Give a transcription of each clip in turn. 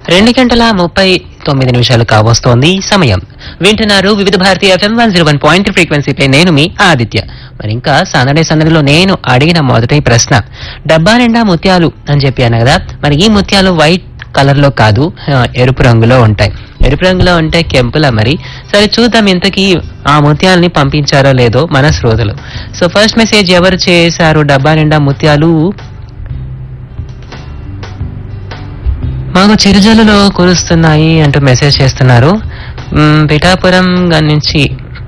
రెండు గంటల ముప్పై తొమ్మిది నిమిషాలు కావస్తోంది సమయం వింటున్నారు Vividh Bharati FM one zero one point ఫ్రీక్వెన్సీపై నేను మీ ఆదిత్య మరి ఇంకా సందడి సందడిలో నేను అడిగిన మొదటి ప్రశ్న డబ్బా నిండా ముత్యాలు అని చెప్పాను కదా మరి ఈ ముత్యాలు వైట్ కలర్ లో కాదు ఆ, ఎరుపు రంగులో ఉంటాయి ఎరుపు రంగులో ఉంటే కెంపులా మరి సరే చూద్దాం ఇంతకీ ఆ ముత్యాలని పంపించారో లేదో మన శ్రోతలు సో ఫస్ట్ మెసేజ్ ఎవరు చేశారు డబ్బా నిండా ముత్యాలు మాకు చిరుజల్లులో కురుస్తున్నాయి అంటూ మెసేజ్ చేస్తున్నారు మ్మ్, పిఠాపురం గారి నుంచి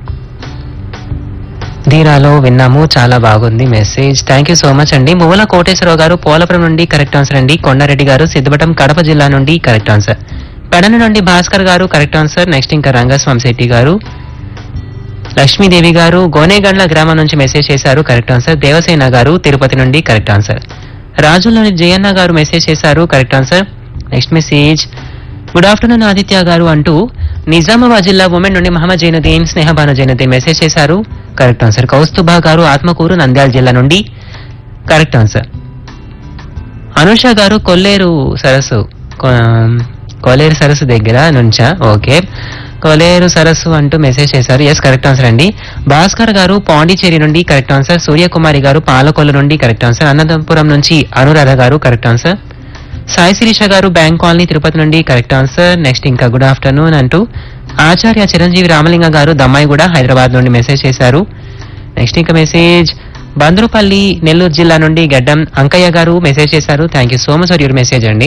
ధీరాలో విన్నాము చాలా బాగుంది message thank you so much అండి మువ్వల కోటేశ్వరరావు గారు పోలపురం నుండి కరెక్ట్ ఆన్సర్ అండి కొండారెడ్డి గారు సిద్ధపటం కడప జిల్లా నుండి కరెక్ట్ ఆన్సర్ పెడన నుండి భాస్కర్ గారు కరెక్ట్ ఆన్సర్ నెక్స్ట్ ఇంకా రంగస్వామి శెట్టి గారు లక్ష్మీదేవి గారు గోనేగండ్ల గ్రామం నుంచి మెసేజ్ చేశారు కరెక్ట్ ఆన్సర్ దేవసేన గారు తిరుపతి నుండి కరెక్ట్ ఆన్సర్ రాజులోని జయన్న గారు మెసేజ్ చేశారు correct answer next message good afternoon Aditya గారు అంటూ నిజామాబాద్ జిల్లా ఉమెన్ నుండి మహమ్మద్ జైనుద్దీన్ స్నేహబాను జైనుద్దీన్ మెసేజ్ చేశారు కరెక్ట్ ఆన్సర్ కౌస్తుభా గారు ఆత్మకూరు నంద్యాల జిల్లా నుండి కరెక్ట్ ఆన్సర్ అనుష గారు కొల్లేరు సరస్సు కొ- కొల్లేరు సరస్సు దగ్గర నుంచా ఓకే కొలేరు సరస్సు అంటూ మెసేజ్ చేశారు ఎస్ కరెక్ట్ ఆన్సర్ అండి భాస్కర్ గారు పాండిచేరి నుండి కరెక్ట్ ఆన్సర్ సూర్యకుమారి గారు పాలకొల్లు నుండి కరెక్ట్ ఆన్సర్ అనంతపురం నుంచి అనురాధ గారు కరెక్ట్ ఆన్సర్ సాయి శిరీష గారు బ్యాంక్ కాలనీ తిరుపతి నుండి కరెక్ట్ ఆన్సర్ నెక్స్ట్ ఇంకా గుడ్ ఆఫ్టర్నూన్ అంటూ ఆచార్య చిరంజీవి రామలింగ గారు దమ్మాయి కూడా హైదరాబాద్ నుండి మెసేజ్ చేశారు నెక్స్ట్ ఇంకా మెసేజ్ బంద్రుపల్లి నెల్లూరు జిల్లా నుండి గడ్డం అంకయ్య గారు మెసేజ్ చేశారు thank you so much for your message అండి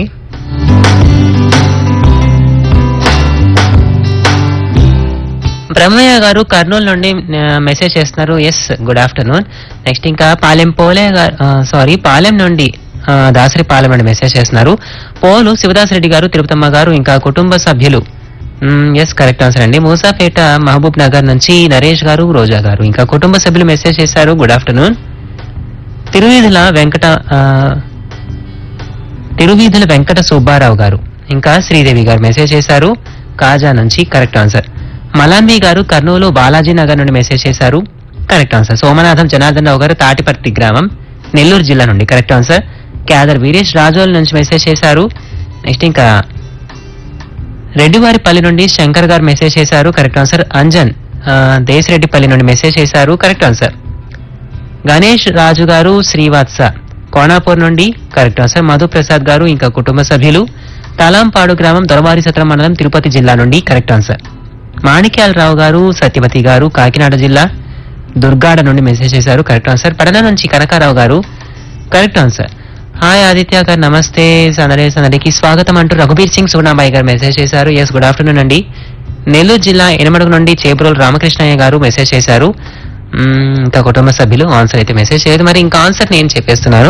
బ్రహ్మయ్య గారు కర్నూలు నుండి ఆ, మెసేజ్ చేస్తున్నారు ఎస్ గుడ్ ఆఫ్టర్నూన్ నెక్స్ట్ ఇంకా పాలెం పోలే గారు సారీ పాలెం నుండి ఆ, దాసరి పాలెం నుండి మెసేజ్ చేస్తున్నారు పోలు శివదాసరెడ్డి గారు తిరుపతమ్మ గారు ఇంకా కుటుంబ సభ్యులు ఎస్ కరెక్ట్ ఆన్సర్ అండి మూసాపేట మహబూబ్ నగర్ నుంచి నరేష్ గారు రోజా గారు ఇంకా కుటుంబ సభ్యులు మెసేజ్ చేశారు గుడ్ ఆఫ్టర్నూన్ తిరువీధుల వెంకట ఆ, తిరువీధుల వెంకట సుబ్బారావు గారు ఇంకా శ్రీదేవి గారు మెసేజ్ చేశారు కాజా నుంచి కరెక్ట్ ఆన్సర్ మలాంబి గారు కర్నూలు బాలాజీ నగర్ నుండి మెసేజ్ చేశారు కరెక్ట్ ఆన్సర్ సోమనాథం జనార్దన్ రావు గారు తాటిపర్తి గ్రామం నెల్లూరు జిల్లా నుండి కరెక్ట్ ఆన్సర్ క్యాదర్ వీరేష్ రాజోల్ నుంచి మెసేజ్ చేశారు నెక్స్ట్ ఇంకా రెడ్డివారిపల్లి నుండి శంకర్ గారు మెసేజ్ చేశారు కరెక్ట్ ఆన్సర్ అంజన్ ఆ, దేశరెడ్డిపల్లి నుండి మెసేజ్ చేశారు కరెక్ట్ ఆన్సర్ గణేష్ రాజు గారు శ్రీవాత్స కోనాపూర్ నుండి కరెక్ట్ ఆన్సర్ మధు ప్రసాద్ గారు ఇంకా కుటుంబ సభ్యులు తలాంపాడు గ్రామం దొరవారి సత్రం మండలం తిరుపతి జిల్లా నుండి కరెక్ట్ ఆన్సర్ మాణిక్యాలరావు గారు సత్యవతి గారు కాకినాడ జిల్లా దుర్గాడ నుండి మెసేజ్ చేశారు కరెక్ట్ ఆన్సర్ పడన నుంచి కనకారావు గారు కరెక్ట్ ఆన్సర్ హాయ్ ఆదిత్య గారు నమస్తే సందడి సందడికి స్వాగతం అంటూ రఘుబీర్ సింగ్ సోనాబాయి గారు మెసేజ్ చేశారు ఎస్ గుడ్ ఆఫ్టర్నూన్ అండి నెల్లూరు జిల్లా ఎనమడుగు నుండి చేపురోలు రామకృష్ణయ్య గారు మెసేజ్ చేశారు మ్మ్, ఇంకా కుటుంబ సభ్యులు ఆన్సర్ అయితే మెసేజ్ చేయలేదు మరి ఇంకా ఆన్సర్ నేను చెప్పేస్తున్నాను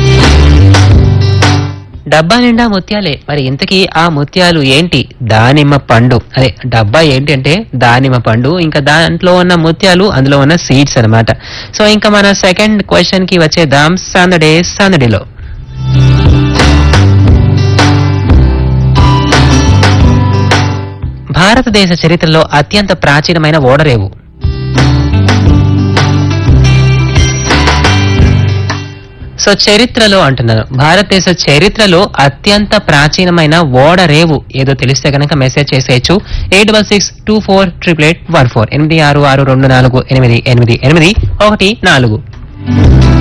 డబ్బా నిండా ముత్యాలే మరి ఇంతకీ ఆ ముత్యాలు ఏంటి దానిమ్మ పండు అదే డబ్బా ఏంటి అంటే దానిమ్మ పండు ఇంకా దాంట్లో ఉన్న ముత్యాలు అందులో ఉన్న సీడ్స్ అన్నమాట సో ఇంకా మన సెకండ్ క్వశ్చన్ కి వచ్చేద్దాం సందడే సందడిలో భారతదేశ చరిత్రలో అత్యంత ప్రాచీనమైన ఓడరేవు సో చరిత్రలో అంటున్నాను భారతదేశ చరిత్రలో అత్యంత ప్రాచీనమైన ఓడరేవు ఏదో తెలిస్తే కనుక మెసేజ్ చేసేయచ్చు eight double six two four triple eight one four ఎనిమిది ఆరు ఆరు రెండు నాలుగు ఎనిమిది ఎనిమిది ఎనిమిది ఒకటి నాలుగు